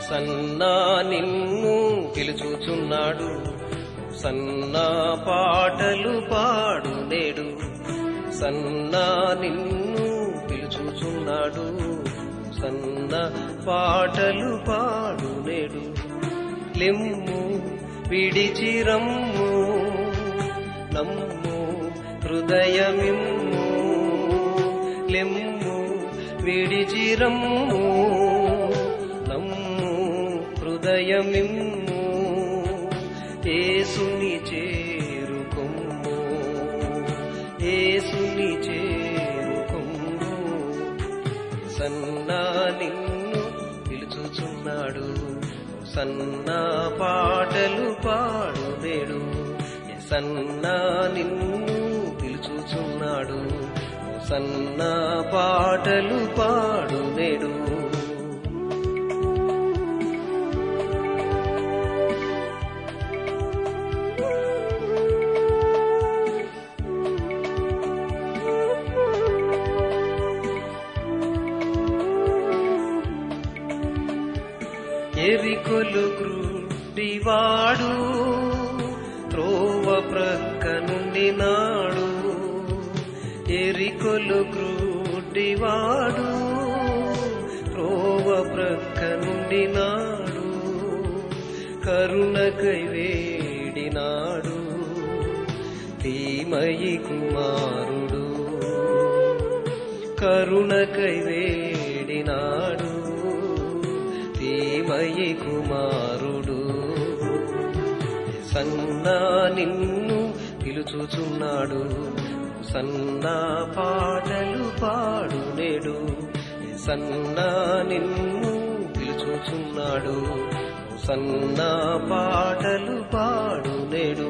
సన్నా నిన్ను పిలుచుచున్నాడు సన్నా పాటలు పాడు నేడు సన్నా నిన్ను పిలుచుచున్నాడు సన్న పాటలు పాడు నేడు లెమ్ము విడిచిరమ్ము నమ్ము హృదయమిమ్ము లెమ్ము విడిచిరమ్ము నమ్ము హృదయమిమ్ము ఏసుని చేరుకొమ్ము ఏసుని చేరుకొమ్ము సన్నా నిన్ను పిలుచుచున్నాడు సన్నా పాటలు పాడు నేడు సన్నా నిన్ను పిలుచుచున్నాడు సన్నా పాటలు పాడు నేడు ఎరికొలు గ్రుడివాడు త్రోవ ప్రక్క నుండి నాడు ఎరికొలు గ్రుడివాడు త్రోవ ప్రక్క నుండి నాడు కరుణకై వేడినాడు ధీమయి కుమారుడు కరుణకై వేడినాడు ధీమయి కుమారుడు సన్నా నిన్ను పిలుచుచున్నాడు సన్నా పాటలు పాడు నేడు సన్నా నిన్ను పిలుచుచున్నాడు సన్నా పాటలు పాడు నేడు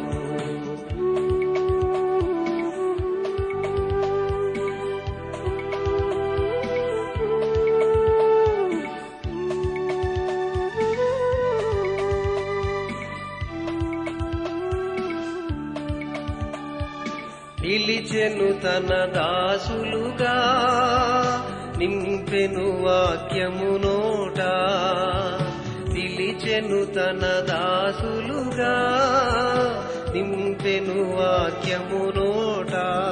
నిలిచెను తన దాసులుగా నింపెను వాక్యము నోట నిలిచెను తన దాసులుగా నింపెను వాక్యము నోట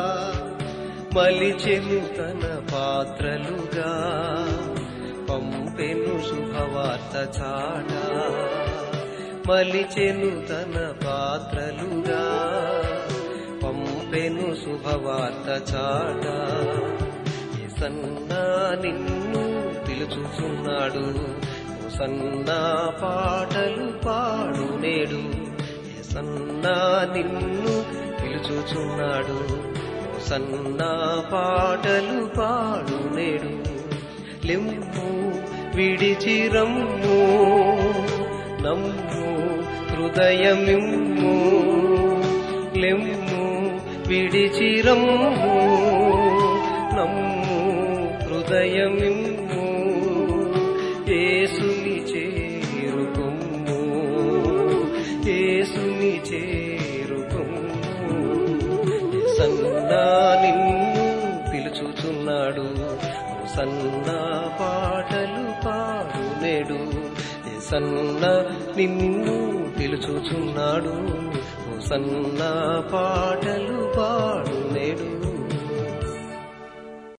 మలిచెను తన పాత్రలుగా పంపెను శుభవార్త చాట మలిచెను తన పాత్రలుగా పంపెను శుభవార్త చాట సన్నా నిన్ను పిలుచుచున్నాడు సన్నా పాటలు పాడు నేడు సన్నా నిన్ను పిలుచుచున్నాడు సన్నా పాటలు పాడు నేడు లెమ్ము విడిచిరమ్ము నమ్ము హృదయమిమ్ము లెమ్ము విడిచిరమ్ము నమ్ము హృదయమిమ్ము ఏసుని చేరుకొమ్ము ఏసుని చేరుకొమ్ము సన్నా నిన్ను పిలుచుచున్నాడు సన్నా పాటలు పాడు నేడు సన్నా నిన్ను పిలుచుచున్నాడు సన్నా పాటలు పాడు